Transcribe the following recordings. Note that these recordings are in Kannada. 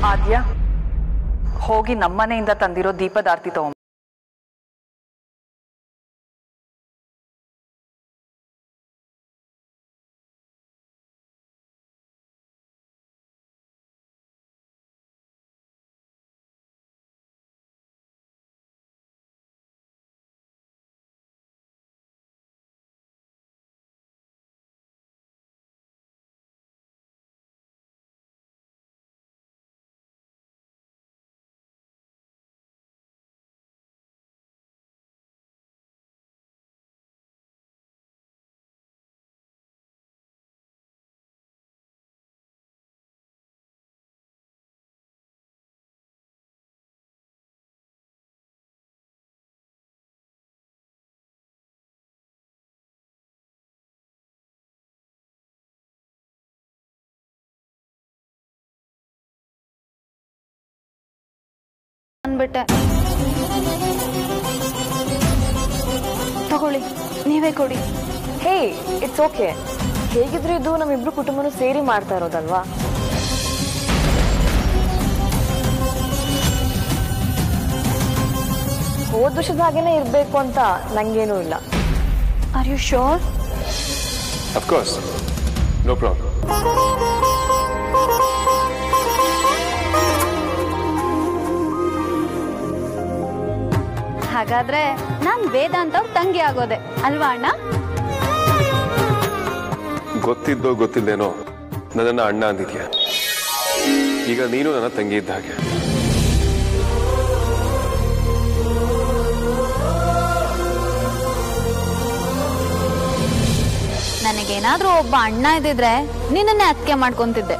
ಆದ್ಯ ಹೋಗಿ ನಮ್ಮನೆಯಿಂದ ತಂದಿರೋ ದೀಪದಾರ್ತಿ ತಗೊಂಬ ಅಂದ್ಬಿಟ್ಟೆ ತಗೊಳ್ಳಿ ನೀವೇ ಕೊಡಿ ಹೇ ಇಟ್ಸ್ ಓಕೆ ಹೇಗಿದ್ರು ಇದು ನಮ್ಮಿಬ್ರು ಕುಟುಂಬನೂ ಸೇರಿ ಮಾಡ್ತಾ ಇರೋದಲ್ವಾ ಹೋದ ವರ್ಷದ ಹಾಗೇನೆ ಇರಬೇಕು ಅಂತ ನಂಗೇನೂ ಇಲ್ಲ are you sure of course no problem ಹಾಗಾದ್ರೆ ನಾನ್ ವೇದಾಂತ ಅವ್ರ ತಂಗಿ ಆಗೋದೆ ಅಲ್ವಾ ಅಣ್ಣ ಗೊತ್ತಿದ್ದೋ ಗೊತ್ತಿಲ್ದೇನೋ ನನ್ನನ್ನ ಅಣ್ಣ ಅಂದಿದ್ಯಾ ಈಗ ನೀನು ನನ್ನ ತಂಗಿ ಇದ್ದ ಹಾಗೆ ನನಗೇನಾದ್ರೂ ಒಬ್ಬ ಅಣ್ಣ ಇದ್ದಿದ್ರೆ ನಿನ್ನನ್ನೇ ಅತ್ಕೆ ಮಾಡ್ಕೊಂತಿದ್ದೆ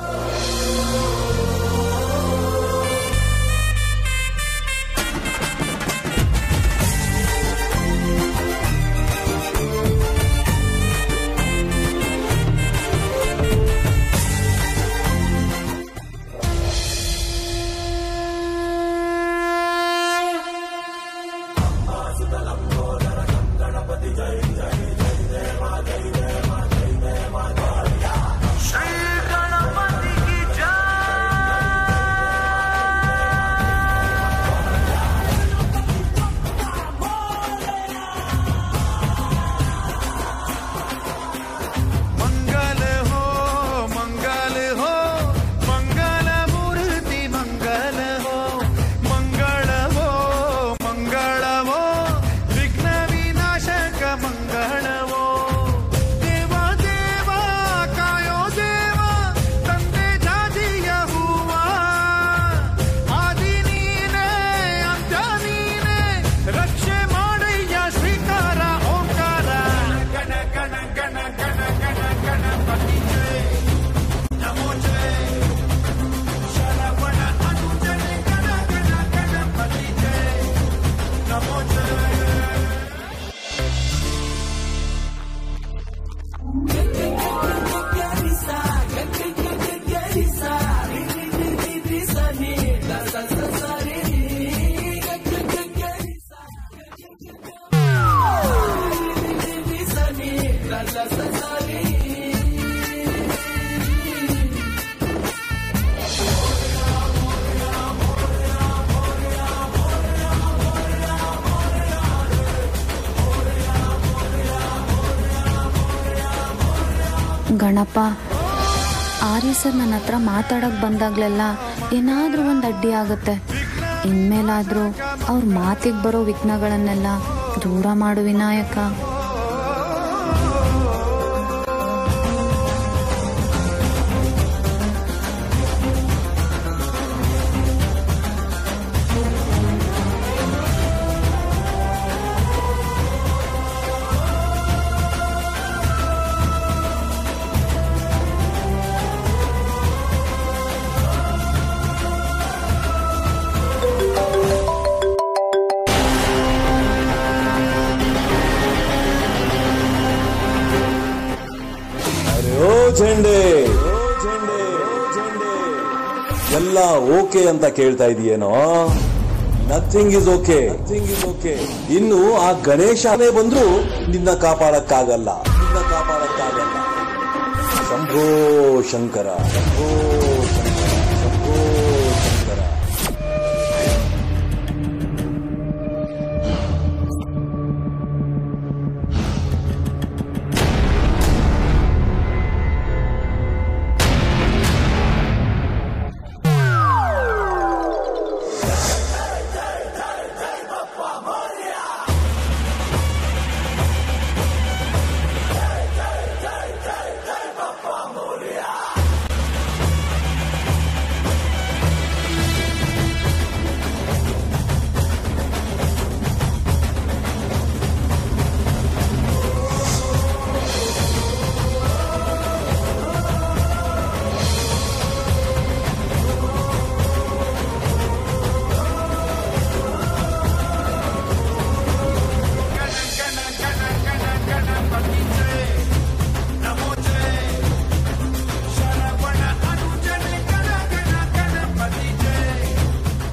मंगल हो मंगल हो मंगल मूर्ति मंगल हो मंगल हो मंगल हो विघ्न विनाशक मंगल हो देव देव कायो देव ತಂದೆ ಜಾತಿಯ ಹೂವ ಆದಿ ನೀನೆ ಅಂತ್ಯ ನೀನೆ ರಕ್ಷೆ ಮಾಡಯ್ಯ ಶ್ರೀಕಾರ ಓಂಕಾರ ಗಣ ಗಣ ಗಣ ಗಣ ಗಣ ಗಣಪತಿ ಜಯ ನಮೋ ಜಯ ಶರವಣ ಅನುಜನೆ ಗಣ ಗಣ ಗಣಪತಿ ಜಯ ನಮೋ ಜಯ ಗಣಪ ಆರ್ಯ ಸರ್ ನನ್ನ ಹತ್ರ ಮಾತಾಡಕ್ ಬಂದಾಗ್ಲೆಲ್ಲ ಏನಾದ್ರೂ ಒಂದು ಅಡ್ಡಿ ಆಗುತ್ತೆ ಇನ್ಮೇಲಾದ್ರೂ ಅವ್ರ ಮಾತಿಗೆ ಬರೋ ವಿಘ್ನಗಳನ್ನೆಲ್ಲ ದೂರ ಮಾಡು ವಿನಾಯಕ ಅರೆ ಓ ಝಂಡೆ ಎಲ್ಲ ಓಕೆ ಅಂತ ಕೇಳ್ತಾ ಇದೆಯೇನೋ nothing is okay nothing is okay ಇನ್ನು ಆ ಗಣೇಶನೇ ಬಂದ್ರು ನಿನ್ನ ಕಾಪಾಡಕ್ಕಾಗಲ್ಲ ನಿನ್ನ ಕಾಪಾಡಕ್ಕಾಗಲ್ಲ ಶಂಭೋ ಶಂಕರ ಶಂಭೋ ಶಂಕರ ಶಂಭೋ ಶಂಕರ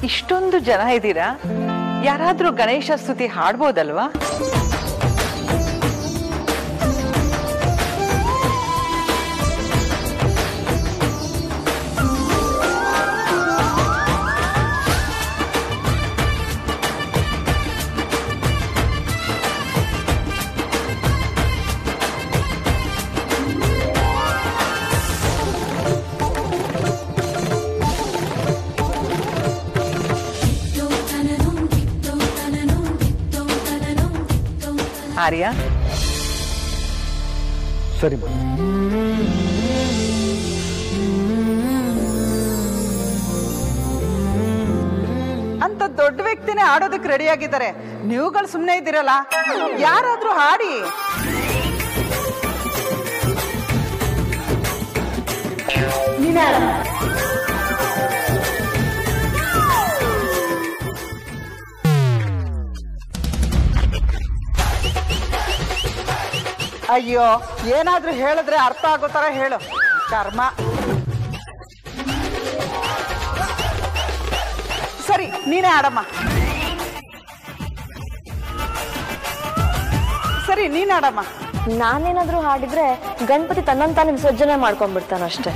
ಇಷ್ಟೊಂದು ಜನ ಇದ್ದೀರಾ ಯಾರಾದ್ರೂ ಗಣೇಶ ಸ್ತುತಿ ಹಾಡ್ಬೋದಲ್ವಾ ಆರ್ಯ ಸರಿ ಅಂತ ದೊಡ್ಡ ವ್ಯಕ್ತಿನೇ ಆಡೋದಕ್ಕೆ ರೆಡಿ ಆಗಿದ್ದಾರೆ ನೀವುಗಳು ಸುಮ್ಮನೆ ಇದ್ದೀರಲ್ಲ ಯಾರಾದ್ರೂ ಹಾಡಿ ಅಯ್ಯೋ ಏನಾದ್ರೂ ಹೇಳಿದ್ರೆ ಅರ್ಥ ಆಗೋ ತರ ಹೇಳು ಕರ್ಮ ಸರಿ ನೀನೇ ಆಡಮ್ಮ ಸರಿ ನೀನ್ ಆಡಮ್ಮ ನಾನೇನಾದ್ರೂ ಹಾಡಿದ್ರೆ ಗಣಪತಿ ತನ್ನಂತಾನೆ ವಿಸರ್ಜನೆ ಮಾಡ್ಕೊಂಡ್ಬಿಡ್ತಾನಷ್ಟೇ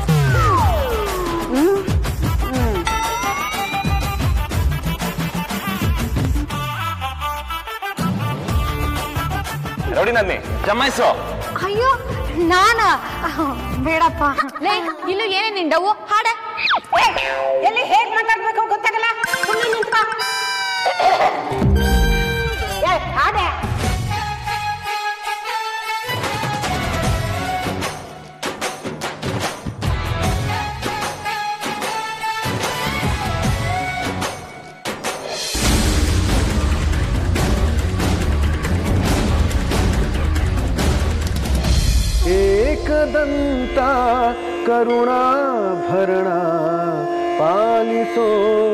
ನೋಡಿ ನನ್ನಿ ಜಮಾಯಿಸು ಅಯ್ಯೋ ನಾನಾ ಬೇಡಪ್ಪ ಲೇ ಇಲ್ಲೂ ಏನೇ ನಿಂಡವು ಹಾಡ ಎಲ್ಲಿ ಹೇಗ್ ಮಾತಾಡ್ಬೇಕು ಗೊತ್ತಾಗಲ್ಲ ಸುಮ್ಮನೆ ನಿಂತ್ಕೋ ಏ, ಹಾಡೆ ಏಕದಂತ ಕರುಣಾಭರಣ ಪಾಲಿಸೋ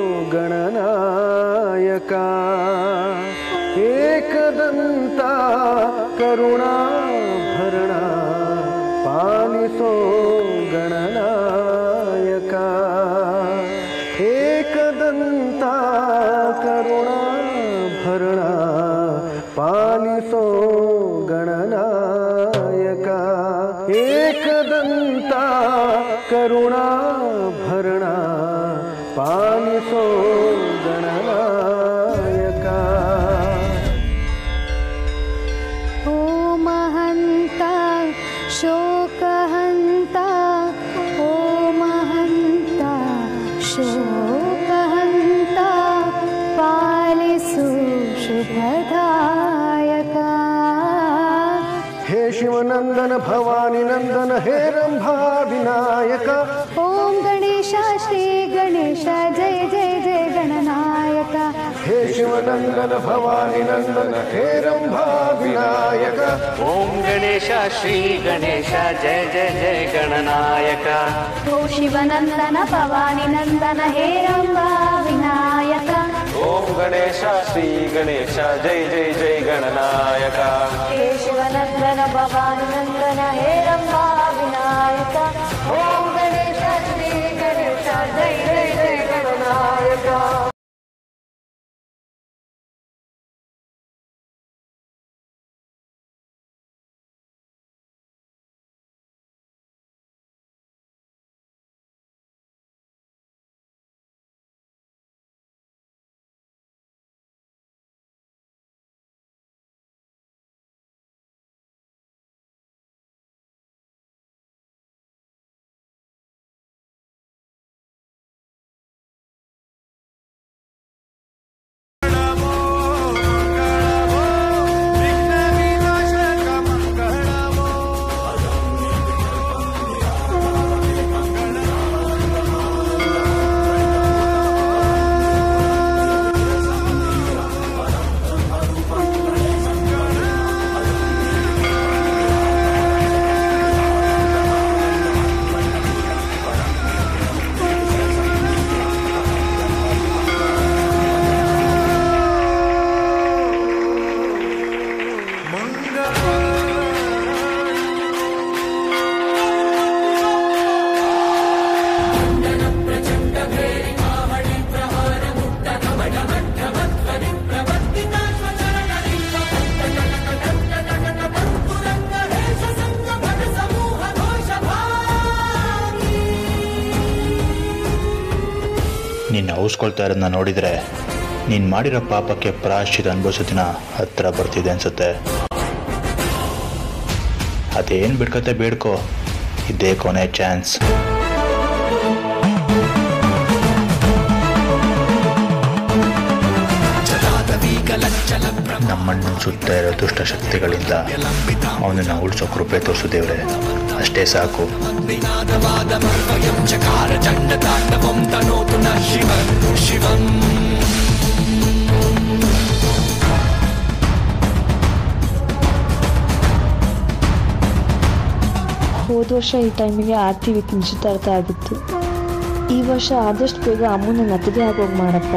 ಗಣನಾಯಕ ಏಕದಂತ ಕರುಣಾಭರಣ ಪಾಲಿಸೋ ಗಣನಾಯಕ ಏಕದಂತ ಕರುಣಾಭರಣ ಪಾಲಿಸೋ ಗಣನಾಯಕ ಏಕದಂತ ಕರುಣಾಭರಣ ಪಾಲಿಸೋ ಗಣನಾಯಕ ಓ ಮಹಂತ ಶೋಕಹಂತ ಓ ಮಹಂತ ಶೋಕಹಂತ ಪಾಲಿಸು ಶುಭದಾಯಕ ಹೇ ಶಿವನಂದನ ಭವಾನಿ ನಂದನ ಹೇ ರಂಭಾ ವಿನಾಯಕ ಓಂ ಗಣೇಶ ಶ್ರೀ ಗಣೇಶ ಜಯ ಜಯ ಜಯ ಗಣನಾಯಕ ಹೇ ಶಿವನಂದನ ಭವಾನಿ ನಂದನ ಹೇ ರಂಭಾ ವಿನಾಯಕ ಓಂ ಗಣೇಶ ಶ್ರೀ ಗಣೇಶ ಜಯ ಜಯ ಜಯ ಗಣನಾಯಕ ಓ ಶಿವನಂದನ ಭವಾನಿ ನಂದನ ಹೇ ರಂಭ ವಿನಾಯಕ ಓಂ ಗಣೇಶ ಶ್ರೀ ಗಣೇಶ ಜೈ ಜೈ ಜೈ ಗಣನಾಯಕ ಹೇ ಶಿವನಂದನ ಭವಾನಿ ನಂದನ ಹೇ ರಂಭಾ ವಿನಾಯಕ ಓಂ ಗಣೇಶ ಶ್ರೀ ಗಣೇಶ ಜೈ ಜೈ ಜೈ ಗಣನಾಯಕ ನೀನು ಔಸ್ಕೊಳ್ತಾ ಇರೋದನ್ನ ನೋಡಿದರೆ ನೀನು ಮಾಡಿರೋ ಪಾಪಕ್ಕೆ ಪ್ರಾಶ್ಚಿತ ಅನುಭವಿಸೋ ದಿನ ಹತ್ರ ಬರ್ತಿದೆ ಅನ್ಸುತ್ತೆ ಅದೇನು ಬಿಡ್ಕತ್ತೆ ಬೇಡ್ಕೋ ಇದೇ ಕೊನೆ ಚಾನ್ಸ್ ನಮ್ಮನ್ನು ಸುತ್ತ ಇರೋ ದುಷ್ಟ ಶಕ್ತಿಗಳಿಂದ ಅವನನ್ನು ಉಳಿಸೋ ಕೃಪೆ ತೋರಿಸು ದೇವ್ರೆ ಅಷ್ಟೇ ಸಾಕು ಹೋದ ವರ್ಷ ಈ ಟೈಮಿಗೆ ಆರ್ತಿ ವಿತ್ ನಿಶ್ಚಿತಾರ್ಥ ಆಗಿತ್ತು ಈ ವರ್ಷ ಆದಷ್ಟು ಬೇಗ ಅಮ್ಮನ ಮದುವೆ ಆಗೋಗಿ ಮಾಡಪ್ಪ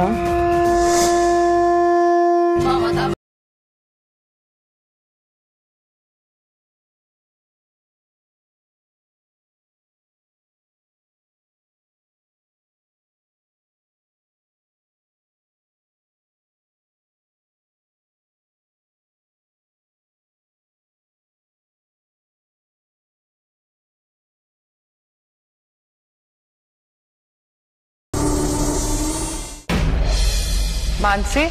ಮಾನ್ಸಿ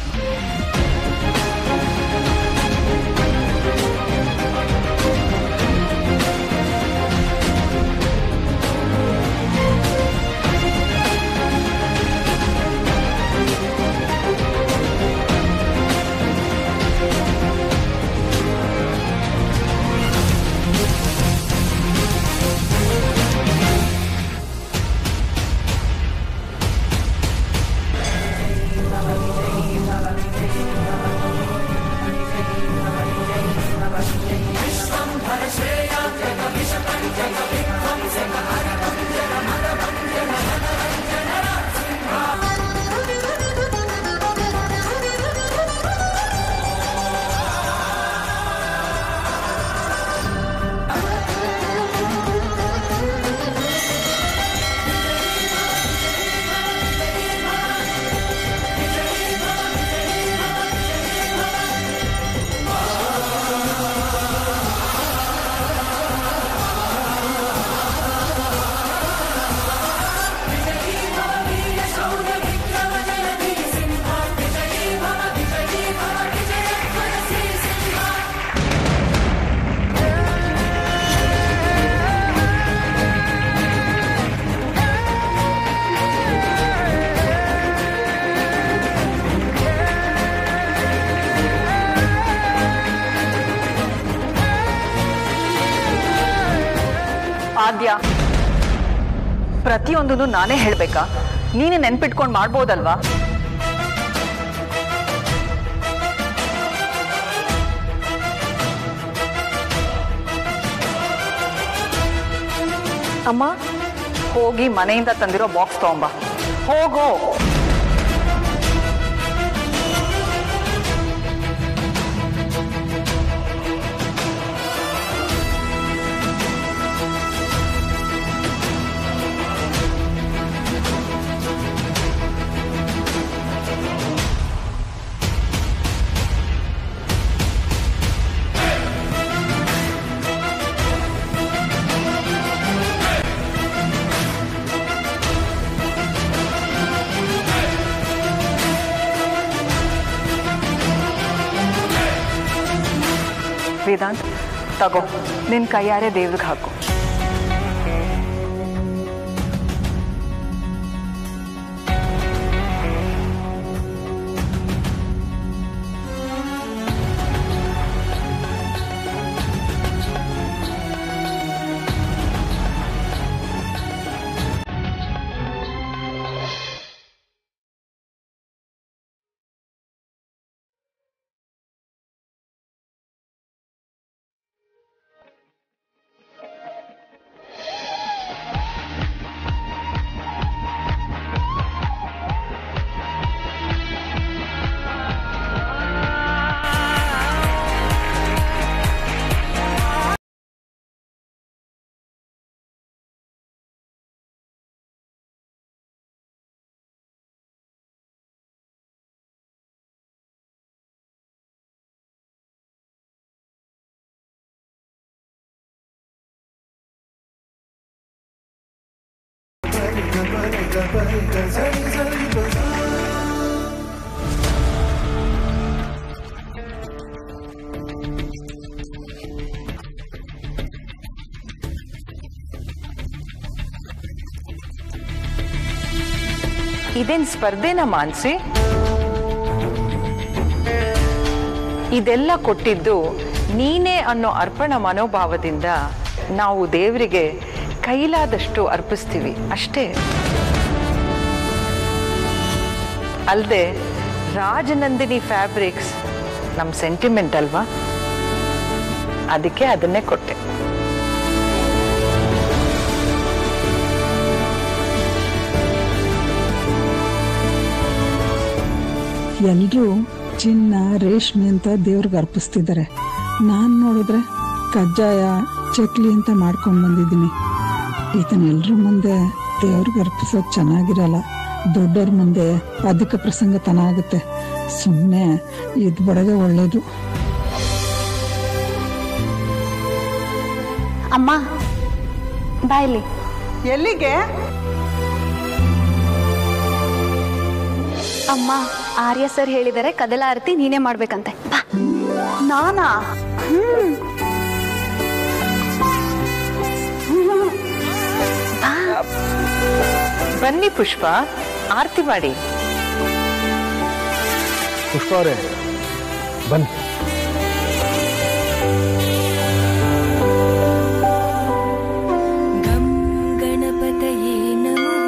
ಆದ್ಯ ಪ್ರತಿಯೊಂದನ್ನು ನಾನೇ ಹೇಳ್ಬೇಕಾ ನೀನೇ ನೆನ್ಪಿಟ್ಕೊಂಡು ಮಾಡ್ಬೋದಲ್ವಾ ಅಮ್ಮ ಹೋಗಿ ಮನೆಯಿಂದ ತಂದಿರೋ ಬಾಕ್ಸ್ ತಗೊಂಬ ಹೋಗೋ ವೇದಾಂತ್ ತಗೋ ನಿನ್ ಕೈಯಾರೆ ದೇವ್ರಿಗೆ ಹಾಕು ಗರಿ ಗರಿ ಇದೇನ್ ಸ್ಪರ್ಧೆನ ಮಾನ್ಸಿ ಇದೆಲ್ಲ ಕೊಟ್ಟಿದ್ದು ನೀನೇ ಅನ್ನೋ ಅರ್ಪಣ ಮನೋಭಾವದಿಂದ ನಾವು ದೇವರಿಗೆ ಕೈಲಾದಷ್ಟು ಅರ್ಪಿಸ್ತೀವಿ ಅಷ್ಟೇ ಅಲ್ಲದೆ ರಾಜನಂದಿನಿ ಫ್ಯಾಬ್ರಿಕ್ಸ್ ನಮ್ಮ ಸೆಂಟಿಮೆಂಟ್ ಅಲ್ವಾ ಅದಕ್ಕೆ ಅದನ್ನೇ ಕೊಟ್ಟೆ ಎಲ್ರೂ ಚಿನ್ನ ರೇಷ್ಮೆ ಅಂತ ದೇವ್ರಿಗೆ ಅರ್ಪಿಸ್ತಿದ್ದಾರೆ ನಾನು ನೋಡಿದ್ರೆ ಕಜ್ಜಾಯ ಚಕ್ಲಿ ಅಂತ ಮಾಡ್ಕೊಂಡು ಬಂದಿದ್ದೀನಿ ಇದನ್ನೆಲ್ರ ಮುಂದೆ ದೇವ್ರಿಗೆ ಅರ್ಪಿಸೋದು ಚೆನ್ನಾಗಿರಲ್ಲ ದೊಡ್ಡವ್ರ ಮುಂದೆ ಅಧಿಕ ಪ್ರಸಂಗತನ ಆಗುತ್ತೆ ಸುಮ್ಮನೆ ಇದು ಬಡಗೆ ಒಳ್ಳೇದು ಅಮ್ಮ ಬಾಯ್ಲಿ ಎಲ್ಲಿಗೆ ಅಮ್ಮ ಆರ್ಯ ಸರ್ ಹೇಳಿದರೆ ಕದಲ ಆರತಿ ನೀನೇ ಮಾಡ್ಬೇಕಂತೆ ಬಾ ನಾನಾ ಹ್ಮ್ ಬನ್ನಿ ಪುಷ್ಪ ಆರತಿ ಮಾಡಿ ಪುಷ್ಪ ಅವರೇ ಬನ್ನಿ ಗಂ ಗಣಪತಯೇ ನಮಃ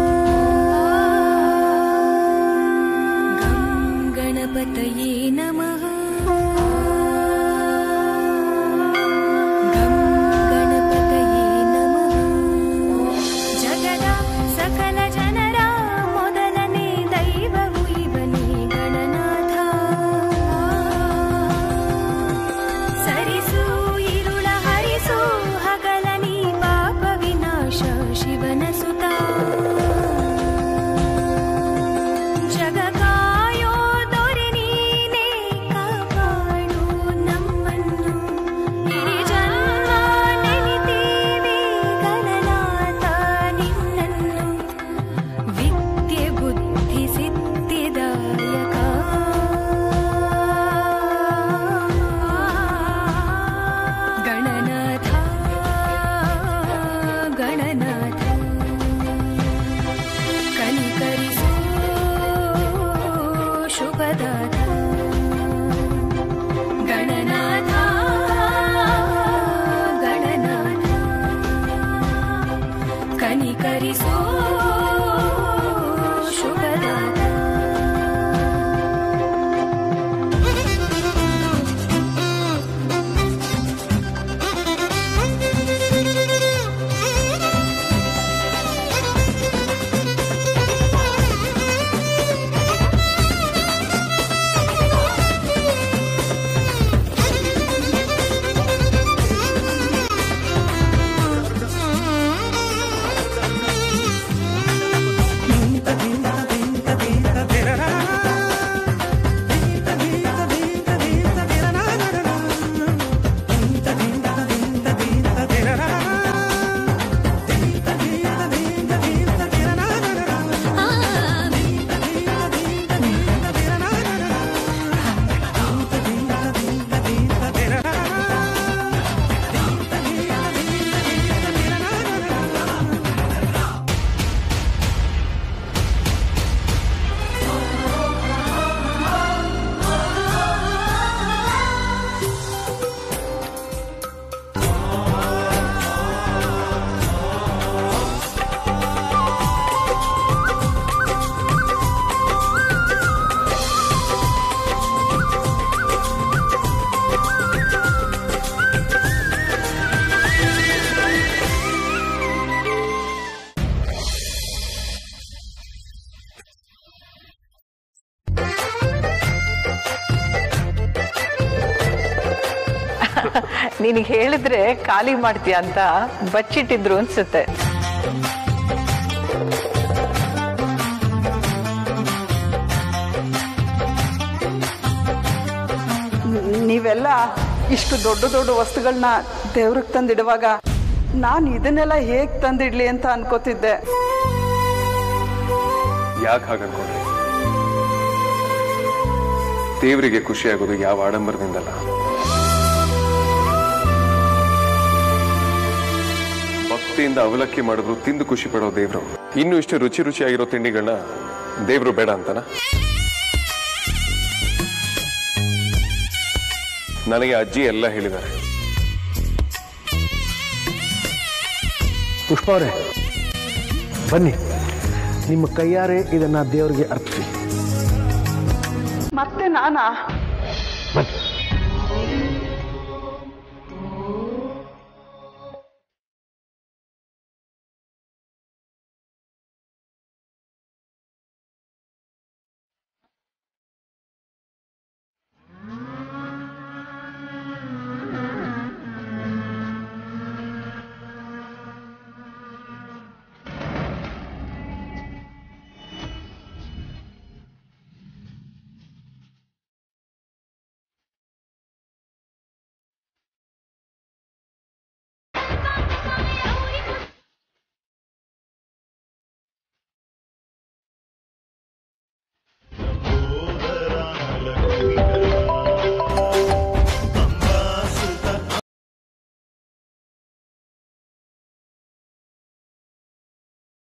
ಗಂ ಗಣಪತಯೇ ನಮಃ ಗಂ ಗಣಪತಯೇ ನಮಃ ಜಗದ ಸಕಲ ಜನರ ಮೊದಲನೇ ದೈವವು ಇವನೇ ಗಣನಾಥ ಸರಿಸು ಇರುಳ ಹರಿಸು ಹಗಲ ನೀ ಪಾಪ ವಿನಾಶ ಶಿವನ ಸುತ ಜಗ ಕಾಯೋ ದೊರೆ ನೀನೇ ಕಾಪಾಡು ನಮ್ಮನ್ನು ಇಡೀ ಜನ್ಮ ನೆನಿತೀವಿ ಗಣನಾಥ ನಿನ್ನನ್ನು ವಿದ್ಯೆ ಬುದ್ಧಿ ಸಿದ್ಧಿದಾಯಕ ಗಣನಾಥ ಗಣನಾಥ ಕನಿಕರಿಸೋ ಶುಭದಾತ ಗಣನಾಥ ಗಣನಾಥ ಕನಿಕರಿಸೋ ಶುಭದಾತ ನಿನಗೆ ಹೇಳಿದ್ರೆ ಖಾಲಿ ಮಾಡ್ತೀಯ ಅಂತ ಬಚ್ಚಿಟ್ಟಿದ್ರು ಅನ್ಸುತ್ತೆ ನೀವೆಲ್ಲ ಇಷ್ಟು ದೊಡ್ಡ ದೊಡ್ಡ ವಸ್ತುಗಳನ್ನ ದೇವ್ರಿಗೆ ತಂದಿಡುವಾಗ ನಾನು ಇದನ್ನೆಲ್ಲ ಹೇಗ್ ತಂದಿಡ್ಲಿ ಅಂತ ಅನ್ಕೋತಿದ್ದೆ ಯಾಕೆ ಹಾಗೆ ಅನ್ಕೊಂಡ್ರಿ ದೇವರಿಗೆ ಖುಷಿ ಆಗೋದು ಯಾವ ಆಡಂಬರದಿಂದಲ್ಲ ಭಕ್ತಿಯಿಂದ ಅವಲಕ್ಕಿ ಮಾಡಿದ್ರು ತಿಂದು ಖುಷಿ ಪಡೋ ದೇವ್ರು ಇನ್ನು ಇಷ್ಟು ರುಚಿ ರುಚಿಯಾಗಿರೋ ತಿಂಡಿಗಳನ್ನ ದೇವ್ರು ಬೇಡ ಅಂತನ ನನಗೆ ಅಜ್ಜಿ ಎಲ್ಲ ಹೇಳಿದ್ದಾರೆ ಪುಷ್ಪ ಅವರೇ ಬನ್ನಿ ನಿಮ್ಮ ಕೈಯಾರೆ ಇದನ್ನ ದೇವರಿಗೆ ಅರ್ಪಿಸಿ ಮತ್ತೆ ನಾನಾ